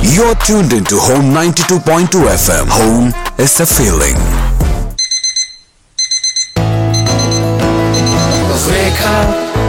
You're tuned into Home 92.2 FM. Home is a feeling. Wake up,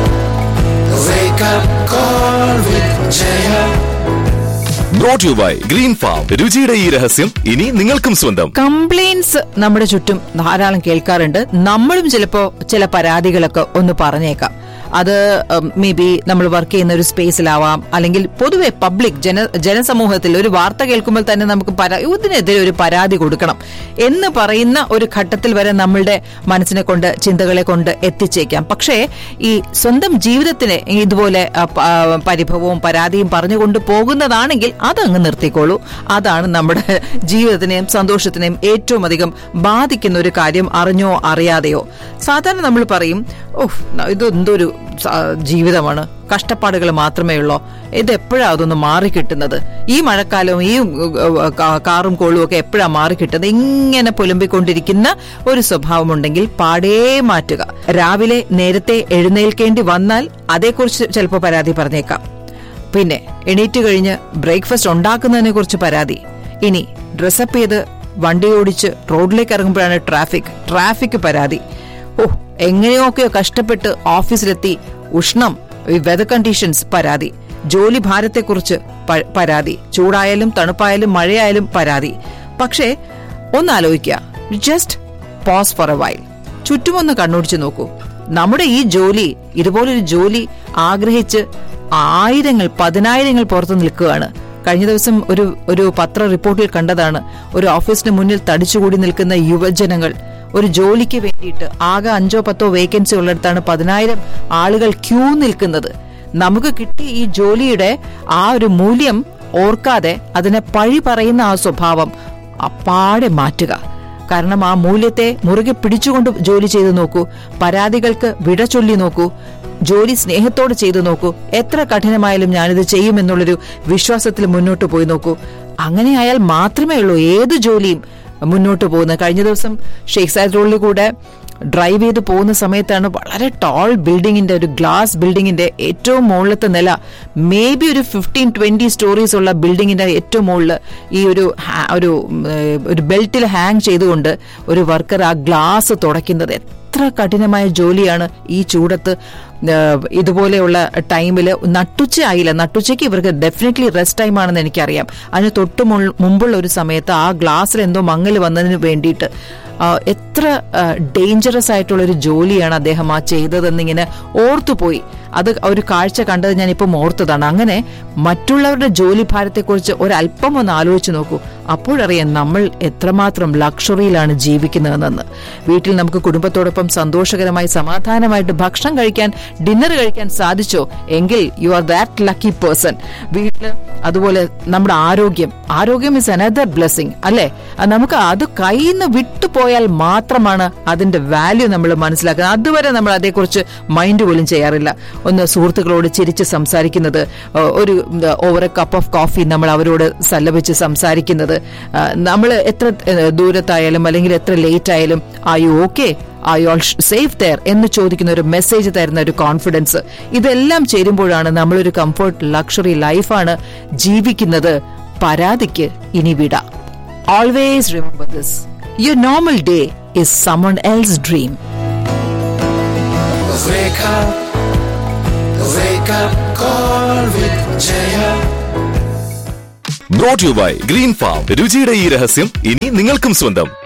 wake up, call with Jaya. Brought you by Green Farm രുചിയുടെ ഈ രഹസ്യം ഇനി നിങ്ങൾക്കും സ്വന്തം complaints നമ്മുടെ ചുറ്റും ധാരാളം കേൾക്കാറുണ്ട് നമ്മളും ചിലപ്പോ ചില പരാതികളൊക്കെ ഒന്ന് പറഞ്ഞേക്കാം അത് മേ ബി നമ്മൾ വർക്ക് ചെയ്യുന്ന ഒരു സ്പേസിലാവാം അല്ലെങ്കിൽ പൊതുവെ പബ്ലിക് ജന ജനസമൂഹത്തിൽ ഒരു വാർത്ത കേൾക്കുമ്പോൾ തന്നെ നമുക്ക് പരാ ഇതിനെതിരെ ഒരു പരാതി കൊടുക്കണം എന്ന് പറയുന്ന ഒരു ഘട്ടത്തിൽ വരെ നമ്മളുടെ മനസ്സിനെ കൊണ്ട് ചിന്തകളെ കൊണ്ട് എത്തിച്ചേക്കാം പക്ഷേ ഈ സ്വന്തം ജീവിതത്തിനെ ഇതുപോലെ ആ, പ- ആ, പരിഭവവും പരാതിയും പറഞ്ഞുകൊണ്ട് പോകുന്നതാണെങ്കിൽ അതങ്ങ് നിർത്തിക്കോളൂ അതാണ് നമ്മുടെ ജീവിതത്തിനെയും സന്തോഷത്തിനെയും ഏറ്റവും അധികം ബാധിക്കുന്ന ഒരു കാര്യം അറിഞ്ഞോ അറിയാതെയോ സാധാരണ നമ്മൾ പറയും ഓഹ് ഇത് എന്തൊരു സ- ജീവിതമാണ് കഷ്ടപ്പാടുകൾ മാത്രമേ ഉള്ളൂ ഇത് എപ്പോഴാ അതൊന്ന് മാറിക്കിട്ടുന്നത് ഈ മഴക്കാലവും ഈ ഉം, കാ- കാറും കോളും ഒക്കെ എപ്പോഴാ മാറിക്കിട്ടുന്നത് ഇങ്ങനെ പുലമ്പിക്കൊണ്ടിരിക്കുന്ന ഒരു സ്വഭാവമുണ്ടെങ്കിൽ പാടേ മാറ്റുക രാവിലെ നേരത്തെ എഴുന്നേൽക്കേണ്ടി വന്നാൽ അതേക്കുറിച്ച് ചിലപ്പോൾ പരാതി പറഞ്ഞേക്കാം പിന്നെ എണീറ്റ് കഴിഞ്ഞ് ബ്രേക്ക്ഫാസ്റ്റ് ഉണ്ടാക്കുന്നതിനെ കുറിച്ച് പരാതി ഇനി ഡ്രസ്സപ്പ് ചെയ്ത് വണ്ടി ഓടിച്ച് റോഡിലേക്ക് ഇറങ്ങുമ്പോഴാണ് ട്രാഫിക് ട്രാഫിക് പരാതി ഓ എങ്ങനെയൊക്കെയോ കഷ്ടപ്പെട്ട് ഓഫീസിലെത്തി ഉഷ്ണം വെതർ കണ്ടീഷൻസ് പരാതി ജോലി ഭാരത്തെക്കുറിച്ച് പ- പരാതി ചൂടായാലും തണുപ്പായാലും മഴയായാലും പരാതി പക്ഷേ ഒന്നാലോചിക്കുക just pause for a while ചുറ്റുമൊന്ന് കണ്ണോടിച്ച് നോക്കൂ നമ്മുടെ ഈ ജോലി ഇതുപോലൊരു ജോലി ആഗ്രഹിച്ച് ആയിരങ്ങൾ പതിനായിരങ്ങൾ പുറത്തു നിൽക്കുകയാണ് കഴിഞ്ഞ ദിവസം ഒരു ഒരു പത്ര റിപ്പോർട്ടിൽ കണ്ടതാണ് ഒരു ഓഫീസിന് മുന്നിൽ തടിച്ചുകൂടി നിൽക്കുന്ന യുവജനങ്ങൾ ഒരു ജോലിക്ക് വേണ്ടിയിട്ട് ആകെ അഞ്ചോ പത്തോ വേക്കൻസി ഉള്ളിടത്താണ് പതിനായിരം ആളുകൾ ക്യൂ നിൽക്കുന്നത് നമുക്ക് കിട്ടിയ ഈ ജോലിയുടെ ആ ഒരു മൂല്യം ഓർക്കാതെ അതിനെ പഴി പറയുന്ന ആ സ്വഭാവം അപ്പാടെ മാറ്റുക കാരണം ആ മൂല്യത്തെ മുറുകെ പിടിച്ചുകൊണ്ട് ജോലി ചെയ്തു നോക്കൂ പരാതികൾക്ക് വിട ചൊല്ലി നോക്കൂ ജോലി സ്നേഹത്തോട് ചെയ്തു നോക്കൂ എത്ര കഠിനമായാലും ഞാനിത് ചെയ്യുമെന്നുള്ളൊരു വിശ്വാസത്തിൽ മുന്നോട്ട് പോയി നോക്കൂ അങ്ങനെയായാൽ മാത്രമേ ഉള്ളൂ ഏത് ജോലിയും മുന്നോട്ട് പോകുന്നത് കഴിഞ്ഞ ദിവസം ഷെയ്ഖ് സാദ് റോഡിൽ കൂടെ ഡ്രൈവ് ചെയ്ത് പോകുന്ന സമയത്താണ് വളരെ ടോൾ ബിൽഡിങ്ങിന്റെ ഒരു ഗ്ലാസ് ബിൽഡിങ്ങിന്റെ ഏറ്റവും മുകളിലത്തെ നില മേ ബി ഒരു ഫിഫ്റ്റീൻ ട്വന്റി സ്റ്റോറീസ് ഉള്ള ബിൽഡിങ്ങിന്റെ ഏറ്റവും മുകളിൽ ഈ ഒരു ഹാ- ഒരു ഉം, ഏഹ്, ഒരു ബെൽറ്റിൽ ഹാങ് ചെയ്തുകൊണ്ട് ഒരു വർക്കർ ആ ഗ്ലാസ് തുടയ്ക്കുന്നത് എത്ര കഠിനമായ ജോലിയാണ് ഈ ചൂടത്ത് ഏഹ്, ഇതുപോലെയുള്ള ടൈമിൽ നട്ടുച്ച ആയില്ല നട്ടുച്ചയ്ക്ക് ഇവർക്ക് ഡെഫിനറ്റ്ലി റെസ്റ്റ് ടൈം ആണെന്ന് എനിക്കറിയാം അതിന് തൊട്ട് മുൾ- മുമ്പുള്ള ഒരു സമയത്ത് ആ ഗ്ലാസ്സിൽ എന്തോ മങ്ങൽ വന്നതിന് വേണ്ടിയിട്ട് ആ, എത്ര ഡേഞ്ചറസ് ആയിട്ടുള്ള ഒരു ജോലിയാണ് അദ്ദേഹം ആ ചെയ്തതെന്നിങ്ങനെ ഓർത്തുപോയി അത് ഒരു കാഴ്ച കണ്ടത് ഞാൻ ഇപ്പം ഓർത്തതാണ് അങ്ങനെ മറ്റുള്ളവരുടെ ജോലി ഭാരത്തെക്കുറിച്ച് ഒരല്പം ഒന്ന് ആലോചിച്ച് നോക്കൂ അപ്പോഴറിയാം നമ്മൾ എത്രമാത്രം ലക്ഷറിയിലാണ് ജീവിക്കുന്നതെന്ന് വീട്ടിൽ നമുക്ക് കുടുംബത്തോടൊപ്പം സന്തോഷകരമായി സമാധാനമായിട്ട് ഭക്ഷണം കഴിക്കാൻ ഡിന്നർ കഴിക്കാൻ സാധിച്ചോ എങ്കിൽ you are that lucky person വീട്ടിൽ അതുപോലെ നമ്മുടെ ആരോഗ്യം ആരോഗ്യം ഇസ് അനദർ ബ്ലെസ്സിങ് അല്ലെ അത് നമുക്ക് അത് കയ്യിൽ നിന്ന് വിട്ടുപോയാൽ മാത്രമാണ് അതിന്റെ വാല്യൂ നമ്മൾ മനസ്സിലാക്കുന്നത് അതുവരെ നമ്മൾ അതേക്കുറിച്ച് മൈൻഡ് പോലും ചെയ്യാറില്ല ഒന്ന് സുഹൃത്തുക്കളോട് ചിരിച്ച് സംസാരിക്കുന്നത് ഏഹ്, ഒരു over a cup of coffee നമ്മൾ അവരോട് സല്ലപിച്ച് സംസാരിക്കുന്നത് നമ്മൾ എത്ര ഏഹ്, ദൂരത്തായാലും അല്ലെങ്കിൽ എത്ര ലേറ്റ് ആയാലും ആ you okay I all safe there എന്ന് ചോദിക്കുന്ന ഒരു മെസ്സേജ് തരുന്ന ഒരു കോൺഫിഡൻസ് ഇതെല്ലാം ചേരുമ്പോഴാണ് നമ്മളൊരു കംഫർട്ട് ലക്ഷറി ലൈഫാണ് ജീവിക്കുന്നത് പരാതിക്ക് ഇനി വിട always remember this your normal day is someone else dream Wake up, wake up, call with Jaya. Brought you by Green Farm രുചിയുടെ ഈ രഹസ്യം ഇനി നിങ്ങൾക്കും സ്വന്തം